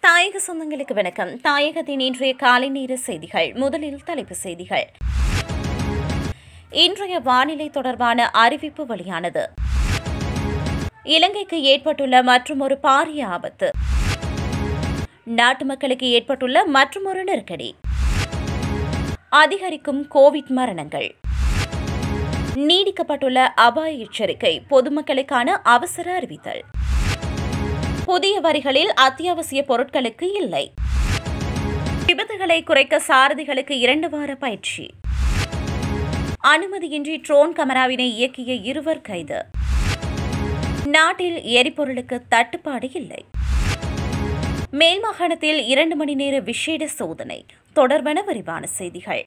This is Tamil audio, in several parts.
தாயக சொந்தங்களுக்கு வணக்கம் தாயகத்தின் இன்றைய காலை நேர செய்திகள் முதலில் தலைப்புச் செய்திகள் இன்றைய வானிலை தொடர்பான அறிவிப்பு வெளியானது இலங்கைக்கு ஏற்பட்டுள்ள மற்றுமொரு பாரிய ஆபத்து நாட்டு மக்களுக்கு ஏற்பட்டுள்ள மற்றுமொரு நெருக்கடி அதிகரிக்கும் கோவிட் மரணங்கள் நீடிக்கப்பட்டுள்ள அபாய எச்சரிக்கை பொதுமக்களுக்கான அவசர அறிவித்தல் புதிய வரிகளில் அத்தியாவசிய பொருட்களுக்கு இல்லை விபத்துகளை குறைக்க சாரதிகளுக்கு இரண்டு வார பயிற்சி அனுமதியின்றி ட்ரோன் கமராவினை இயக்கிய இருவர் கைது நாட்டில் எரிபொருளுக்கு தட்டுப்பாடு இல்லை மேல் மாகாணத்தில் இரண்டு மணி நேர விசேட சோதனை தொடர்பான விரிவான செய்திகள்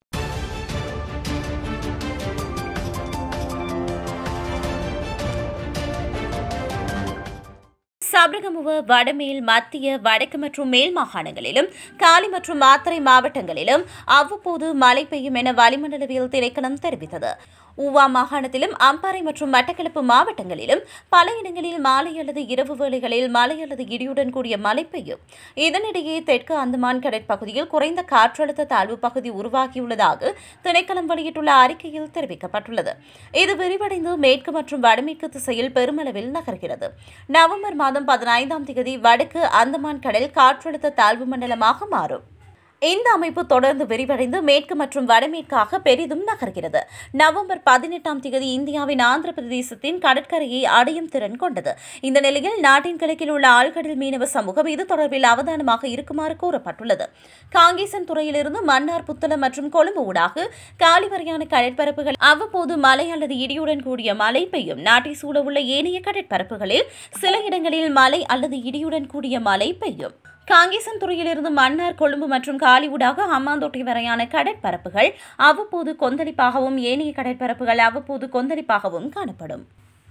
சபரகமுவ வடமேல் மத்திய வடக்கு மற்றும் மேல் மாகாணங்களிலும் காலி மற்றும் மாத்தறை மாவட்டங்களிலும் அவ்வப்போது மழை பெய்யும் என வளிமண்டலவியல் திணைக்களம் தெரிவித்தது ஊவா மாகாணத்திலும் அம்பாறை மற்றும் மட்டக்களப்பு மாவட்டங்களிலும் பல இடங்களில் மாலை அல்லது இரவு வேளைகளில் மழை அல்லது இடியுடன் கூடிய மழை பெய்யும் இதனிடையே தெற்கு அந்தமான் கடற்பகுதியில் குறைந்த காற்றழுத்த தாழ்வு பகுதி உருவாகியுள்ளதாக திணைக்களம் வெளியிட்டுள்ள அறிக்கையில் தெரிவிக்கப்பட்டுள்ளது இது விரிவடைந்து மேற்கு மற்றும் வடமேற்கு திசையில் பெருமளவில் நகர்கிறது நவம்பர் மாதம் பதினைந்தாம் தேதி வடக்கு அந்தமான் கடல் காற்றழுத்த தாழ்வு மண்டலமாக மாறும் இந்த அமைப்பு தொடர்ந்து விரிவடைந்து மேற்கு மற்றும் வடமேற்காக பெரிதும் நகர்கிறது நவம்பர் பதினெட்டாம் தேதி இந்தியாவின் ஆந்திர பிரதேசத்தின் கடற்கரையை அடையும் திறன் கொண்டது இந்த நிலையில் நாட்டின் கிழக்கில் உள்ள ஆழ்கடல் மீனவ சமூகம் இது தொடர்பில் அவதானமாக இருக்குமாறு கூறப்பட்டுள்ளது காங்கேசன் துறையிலிருந்து மன்னார் புத்தளம் மற்றும் கொழும்பு ஊடாக காலி வரையான கடற்பரப்புகள் அவ்வப்போது மழை அல்லது இடியுடன் கூடிய மழை பெய்யும் நாட்டை சூழவுள்ள ஏனைய கடற்பரப்புகளில் சில இடங்களில் மழை அல்லது இடியுடன் கூடிய மழை பெய்யும் காங்கேசன் துறையிலிருந்து மன்னார் கொழும்பு மற்றும் காலிவுடாக ஹம்மாந்தோட்டை வரையான கடற்பரப்புகள் அவ்வப்போது கொந்தளிப்பாகவும் ஏனைய கடற்பரப்புகள் அவ்வப்போது கொந்தளிப்பாகவும் காணப்படும்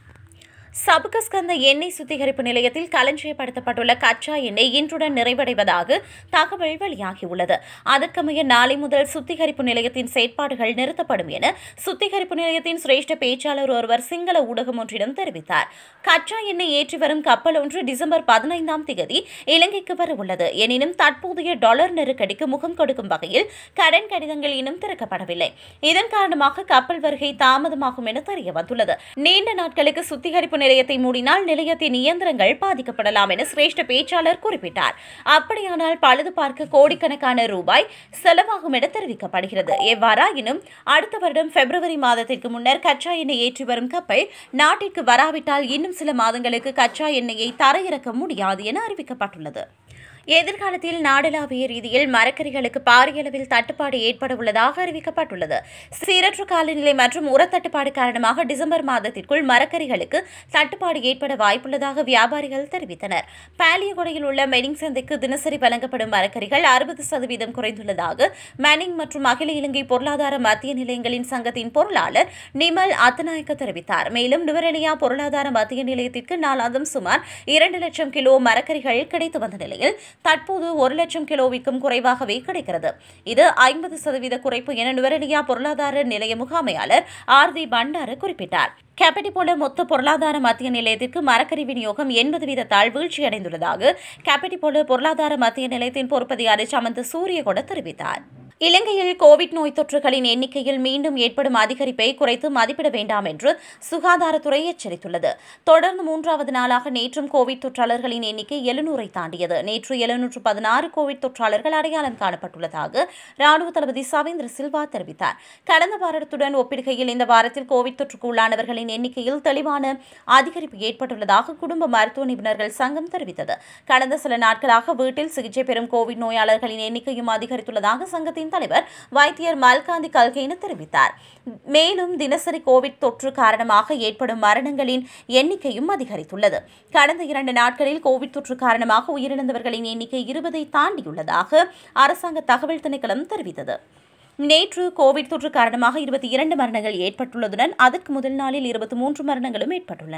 சபுகஸ்கந்த எண்ணெய் சுத்திகரிப்பு நிலையத்தில் களஞ்சியப்படுத்தப்பட்டுள்ள கச்சா எண்ணெய் இன்றுடன் நிறைவடைவதாக தகவல் வெளியாகியுள்ளது அதற்கமைய நாளை முதல் சுத்திகரிப்பு நிலையத்தின் செயற்பாடுகள் நிறுத்தப்படும் என சுத்திகரிப்பு நிலையத்தின் சிரேஷ்ட பேச்சாளர் ஒருவர் சிங்கள ஊடகம் ஒன்றிடம் தெரிவித்தார் கச்சா எண்ணெய் ஏற்றி வரும் கப்பல் ஒன்று டிசம்பர் பதினைந்தாம் தேதி இலங்கைக்கு வரவுள்ளது எனினும் தற்போதைய டாலர் நெருக்கடிக்கு முகம் கொடுக்கும் வகையில் கடன் கடிதங்கள் இன்னும் திறக்கப்படவில்லை இதன் காரணமாக கப்பல் வருகை தாமதமாகும் என தெரியவந்துள்ளது நீண்ட நாட்களுக்கு சுத்திகரிப்பு நிலையத்தை மூடினால் நிலையத்தின் இயந்திரங்கள் பாதிக்கப்படலாம் என சிரேஷ்ட பேச்சாளர் குறிப்பிட்டார் அப்படியானால் பழுது பார்க்க கோடிக்கணக்கான ரூபாய் செலவாகும் என தெரிவிக்கப்படுகிறது எவ்வாறாயினும் அடுத்த வருடம் பிப்ரவரி மாதத்திற்கு முன்னர் கச்சா எண்ணெய் ஏற்றி வரும் கப்பல் நாட்டிற்கு வராவிட்டால் இன்னும் சில மாதங்களுக்கு கச்சா எண்ணெயை தரையிறக்க முடியாது என அறிவிக்கப்பட்டுள்ளது எதிர்காலத்தில் நாடளாவிய ரீதியில் மரக்கறிகளுக்கு பாரிய அளவில் தட்டுப்பாடு ஏற்பட உள்ளதாக அறிவிக்கப்பட்டுள்ளது சீரற்ற காலநிலை மற்றும் உரத்தட்டுப்பாடு காரணமாக டிசம்பர் மாதத்திற்குள் மரக்கறிகளுக்கு தட்டுப்பாடு ஏற்பட வாய்ப்புள்ளதாக வியாபாரிகள் தெரிவித்தனர் பாலியகொடையில் உள்ள மெனிங் சந்தைக்கு தினசரி வழங்கப்படும் மரக்கறிகள் அறுபது சதவீதம் குறைந்துள்ளதாக மேனிங் மற்றும் அகில இலங்கை பொருளாதார மத்திய நிலையங்களின் சங்கத்தின் பொருளாளர் நிமல் அத்தநாயக்க தெரிவித்தார் மேலும் நுவரெலியா பொருளாதார மத்திய நிலையத்திற்கு நாளாந்தம் சுமார் இரண்டு லட்சம் கிலோ மரக்கறிகள் கிடைத்து வந்த நிலையில் தற்போது ஒரு லட்சம் கிலோவிற்கும் குறைவாகவே கிடைக்கிறது இது ஐம்பது சதவீத குறைப்பு என நுவரெலியா பொருளாதார நிலைய முகாமையாளர் ஆர் தி பண்டார குறிப்பிட்டார் கேபிட்டி போல மொத்த பொருளாதார மத்திய நிலையத்திற்கு மரக்கறி விநியோகம் எண்பது வீதத்தால் வீழ்ச்சியடைந்துள்ளதாக கேபிட்டி போல பொருளாதார மத்திய நிலையத்தின் பொறுப்பதிகாரி சமந்த சூரியகொட தெரிவித்தார் இலங்கையில் கோவிட் நோய் தொற்றுகளின் எண்ணிக்கையில் மீண்டும் ஏற்படும் அதிகரிப்பை குறைத்து மதிப்பிட வேண்டாம் என்று சுகாதாரத்துறை எச்சரித்துள்ளது தொடர்ந்து மூன்றாவது நாளாக நேற்றும் கோவிட் தொற்றாளர்களின் எண்ணிக்கை எழுநூறை தாண்டியது நேற்று எழுநூற்று பதினாறு கோவிட் தொற்றாளர்கள் அடையாளம் காணப்பட்டுள்ளதாக ராணுவ தளபதி சவேந்திர சில்வா தெரிவித்தார் கடந்த வாரத்துடன் ஒப்பிடுகையில் இந்த வாரத்தில் கோவிட் தொற்றுக்கு உள்ளானவர்களின் எண்ணிக்கையில் தெளிவான அதிகரிப்பு ஏற்பட்டுள்ளதாக குடும்ப மருத்துவ நிபுணர்கள் சங்கம் தெரிவித்தது கடந்த சில நாட்களாக வீட்டில் சிகிச்சை பெறும் கோவிட் நோயாளர்களின் எண்ணிக்கையும் அதிகரித்துள்ளதாக சங்கத்தின் தலைவர் வைத்தியர் மல்காந்தி கல்கேனு தெரிவித்தார் மேலும் தினசரி கோவிட் தொற்று காரணமாக ஏற்படும் மரணங்களின் எண்ணிக்கையும் அதிகரித்துள்ளது கடந்த இரண்டு நாட்களில் கோவிட் தொற்று காரணமாக உயிரிழந்தவர்களின் எண்ணிக்கை இருபதை தாண்டியுள்ளதாக அரசாங்க தகவல் திணைக்களம் தெரிவித்தது நேற்று கோவிட் தொற்று காரணமாக இருபத்தி இரண்டு மரணங்கள் ஏற்பட்டுள்ளதுடன் அதற்கு முதல் நாளில் இருபத்தி மூன்று மரணங்களும் ஏற்பட்டுள்ளன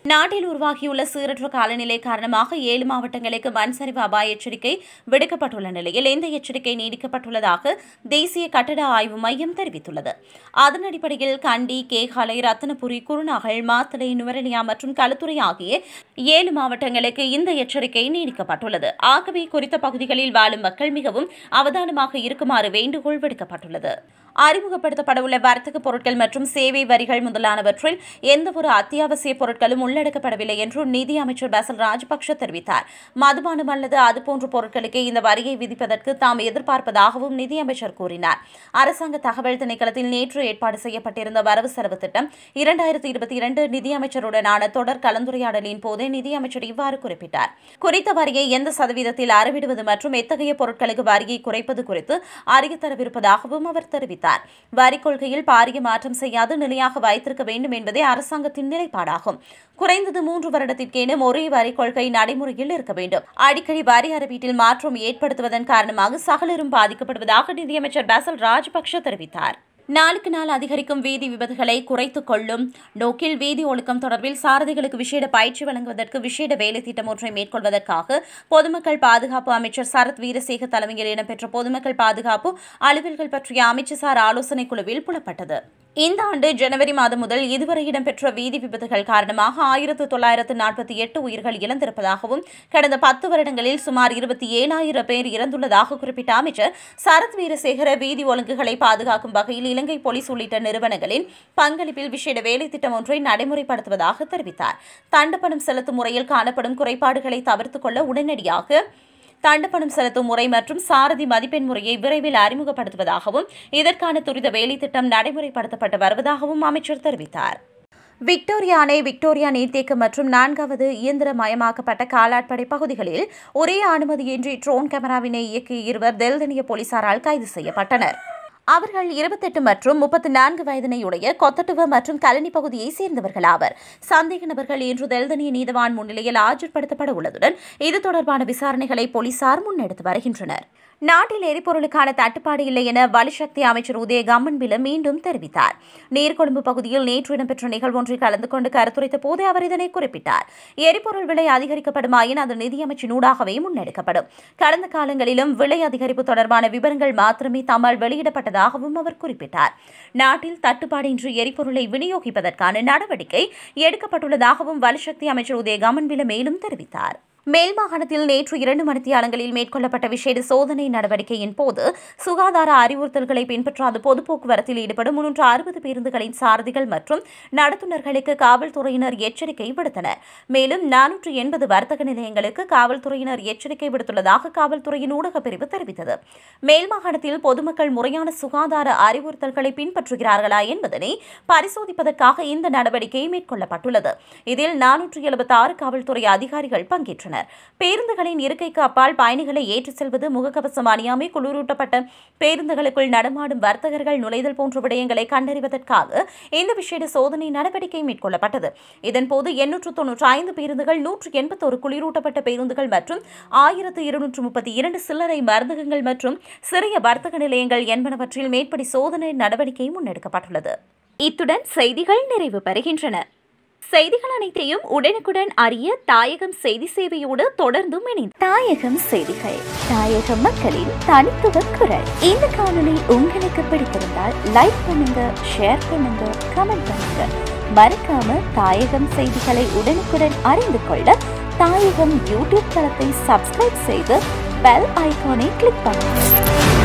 நாட்டில் உருவாகியுள்ள சீரற்ற காலநிலை காரணமாக ஏழு மாவட்டங்களுக்கு மண் சரிவு அபாய எச்சரிக்கை விடுக்கப்பட்டுள்ள நிலையில் இந்த எச்சரிக்கை நீடிக்கப்பட்டுள்ளதாக தேசிய கட்டட ஆய்வு மையம் தெரிவித்துள்ளது அதன் அடிப்படையில் கண்டி கேகாலை ரத்தனபுரி குருநாகல் மாத்தளை நுவரெலியா மற்றும் களுத்துறை ஆகிய ஏழு மாவட்டங்களுக்கு இந்த எச்சரிக்கை நீடிக்கப்பட்டுள்ளது ஆகவே குறித்த பகுதிகளில் வாழும் மக்கள் மிகவும் அவதானமாக இருக்குமாறு வேண்டுகோள் விடுக்கப்பட்டுள்ளது அறிமுகப்படுத்தப்படவுள்ள வர்த்தக பொருட்கள் மற்றும் சேவை வரிகள் முதலானவற்றில் எந்தவொரு அத்தியாவசிய பொருட்களும் உள்ளடக்கப்படவில்லை என்று நிதி அமைச்சர் பசல் ராஜபக்ஷ தெரிவித்தார் மதுபானம் அல்லது அதுபோன்ற பொருட்களுக்கு இந்த வரியை விதிப்பதற்கு தாம் எதிர்பார்ப்பதாகவும் நிதியமைச்சர் கூறினார் அரசாங்க தகவல் திணைக்களத்தில் நேற்று ஏற்பாடு செய்யப்பட்டிருந்த வரவு செலவு திட்டம் இரண்டாயிரத்தி இருபத்தி இரண்டு நிதியமைச்சருடனான தொடர் கலந்துரையாடலின் போதே நிதியமைச்சர் இவ்வாறு குறிப்பிட்டார் குறித்த வரியை எந்த சதவீதத்தில் அறவிடுவது மற்றும் எத்தகைய பொருட்களுக்கு வரியை குறைப்பது குறித்து அறிய தரவிருப்பதாகவும் அவர் தெரிவித்தார் வரி கொள்கையில் பாரிய மாற்றம் செய்யாது நிலையாக வைத்திருக்க வேண்டும் என்பதே அரசாங்கத்தின் நிலைப்பாடாகும் குறைந்தது மூன்று வருடத்திற்கேனும் ஒரே வரி கொள்கை நடைமுறையில் இருக்க வேண்டும் அடிக்கடி வரி அறிவீட்டில் மாற்றம் ஏற்படுத்துவதன் காரணமாக சகலரும் பாதிக்கப்படுவதாக நிதியமைச்சர் பாசல் ராஜபக்ஷ தெரிவித்தார் நாளுக்கு நாள் அதிகரிக்கும் வீதி விபத்துகளை குறைத்துக் கொள்ளும் நோக்கில் வீதி ஒழுக்கம் தொடர்பில் சாரதிகளுக்கு விசேட பயிற்சி வழங்குவதற்கு விசேட வேலை திட்டம் ஒன்றை மேற்கொள்வதற்காக பொதுமக்கள் பாதுகாப்பு அமைச்சர் சரத் வீரசேக தலைமையில் இடம்பெற்ற பொதுமக்கள் பாதுகாப்பு அலுவல்கள் பற்றிய அமைச்சர் ஆலோசனைக் குழுவில் புலப்பட்டது இந்த ஆண்டு ஜனவரி மாதம் முதல் இதுவரை இடம்பெற்ற வீதி விபத்துகள் காரணமாக ஆயிரத்து தொள்ளாயிரத்து நாற்பத்தி எட்டு உயிர்கள் இழந்திருப்பதாகவும் கடந்த பத்து வருடங்களில் சுமார் இருபத்தி ஏழாயிரம் பேர் இறந்துள்ளதாக குறிப்பிட்ட அமைச்சர் சரத் வீரசேகர வீதி ஒழுங்குகளை பாதுகாக்கும் வகையில் இலங்கை போலீஸ் உள்ளிட்ட நிறுவனங்களின் பங்களிப்பில் விசேட வேலை திட்டம் ஒன்றை நடைமுறைப்படுத்துவதாக தெரிவித்தார் தண்டப்பணம் செலுத்தும் முறையில் காணப்படும் குறைபாடுகளை தவிர்த்துக் கொள்ள உடனடியாக தண்டப்பணம் செலுத்தும் முறை மற்றும் சாரதி மதிப்பெண் முறையை விரைவில் அறிமுகப்படுத்துவதாகவும் இதற்கான துரித வேலை திட்டம் நடைமுறைப்படுத்தப்பட்டு வருவதாகவும் அமைச்சர் தெரிவித்தார் விக்டோரியா அணை விக்டோரியா நீர்த்தேக்கம் மற்றும் நான்காவது இயந்திரமயமாக்கப்பட்ட காலாட்படை பகுதிகளில் ஒரே அனுமதியின்றி ட்ரோன் கேமராவினை இயக்கிய இருவர் தெல்தனிய போலீசாரால் கைது செய்யப்பட்டனர் அவர்கள் இருபத்தெட்டு மற்றும் முப்பத்தி நான்கு வயதினையுடைய கொத்தட்டுவ மற்றும் கலனி பகுதியை சேர்ந்தவர்கள் ஆவர் சந்தேக நபர்கள் இன்று தெல்தனிய நீதவான் முன்னிலையில் ஆஜர்படுத்தப்பட உள்ளதுடன் இது தொடர்பான விசாரணைகளை போலீசார் முன்னெடுத்து வருகின்றனர் நாட்டில் எரிபொருளுக்கான தட்டுப்பாடு இல்லை என வலுசக்தி அமைச்சர் உதய கம்மன்பில மீண்டும் தெரிவித்தார் நீர்கொழும்பு பகுதியில் நேற்று இடம்பெற்ற நிகழ்வொன்றில் கலந்து கொண்டு கருத்துரைத்த போது அவர் இதனை குறிப்பிட்டார் எரிபொருள் விலை அதிகரிக்கப்படுமாயின் அது நிதியமைச்சினூடாகவே முன்னெடுக்கப்படும் கடந்த காலங்களிலும் விலை அதிகரிப்பு தொடர்பான விவரங்கள் மாத்திரமே தம்மால் வெளியிடப்பட்டதாகவும் அவர் குறிப்பிட்டார் நாட்டில் தட்டுப்பாடின்றி எரிபொருளை விநியோகிப்பதற்கான நடவடிக்கை எடுக்கப்பட்டுள்ளதாகவும் வலுசக்தி அமைச்சர் உதய கம்மன்பில மேலும் தெரிவித்தார் மேல் மாகாணத்தில் நேற்று இரண்டு மணித்தியாலங்களில் மேற்கொள்ளப்பட்ட விசேட சோதனை நடவடிக்கையின் போது சுகாதார அறிவுறுத்தல்களை பின்பற்றாத பொது போக்குவரத்தில் ஈடுபடும் முன்னூற்று அறுபது பேருந்துகளின் சாரதிகள் மற்றும் நடத்துனர்களுக்கு காவல்துறையினர் எச்சரிக்கை விடுத்தனர் மேலும் நானூற்று எண்பது வர்த்தக நிலையங்களுக்கு காவல்துறையினர் எச்சரிக்கை விடுத்துள்ளதாக காவல்துறையின் ஊடகப் பிரிவு தெரிவித்தது மேல் மாகாணத்தில் பொதுமக்கள் முறையான சுகாதார அறிவுறுத்தல்களை பின்பற்றுகிறார்களா என்பதனை பரிசோதிப்பதற்காக இந்த நடவடிக்கை மேற்கொள்ளப்பட்டுள்ளது இதில் நானூற்று எழுபத்தி ஆறு காவல்துறை அதிகாரிகள் பங்கேற்றனர் பேருந்துகளின் இருக்கைக்கு அப்பால் பயணிகளை ஏற்றிச் செல்வது முகக்கவசம் அணியாமை குளிரூட்டப்பட்ட பேருந்துகளுக்குள் நடமாடும் வர்த்தகர்கள் நுழைதல் போன்ற விடயங்களை கண்டறிவதற்காக இந்த விசேட சோதனை நடவடிக்கை மேற்கொள்ளப்பட்டது இதன்போது எண்ணூற்று தொன்னூற்றி ஐந்து பேருந்துகள் நூற்று எண்பத்தோரு குளிரூட்டப்பட்ட பேருந்துகள் மற்றும் ஆயிரத்து இருநூற்று முப்பத்தி இரண்டு சில்லறை மருந்தகங்கள் மற்றும் சிறிய வர்த்தக நிலையங்கள் என்பனவற்றில் மேற்படி சோதனை நடவடிக்கை முன்னெடுக்கப்பட்டுள்ளது இத்துடன் செய்திகள் நிறைவு பெறுகின்றன செய்திகள் அனைத்தையும் உடனுக்குடன் அறிய தாயகம் செய்தி சேவையோடு தொடர்ந்தும் இணை தாயகம் செய்திகள் தாயக மக்களின் தனித்துவ குரல் இந்த காணொளி உங்களுக்கு பிடித்திருந்தால் லைக் பண்ணுங்க ஷேர் பண்ணுங்க கமெண்ட் பண்ணுங்க மறக்காம தாயகம் செய்திகளை உடனுக்குடன் அறிந்து கொள்ள தாயகம் யூடியூப் தளத்தை சப்ஸ்கிரைப் செய்து பெல் ஐகானை கிளிக் பண்ணுங்க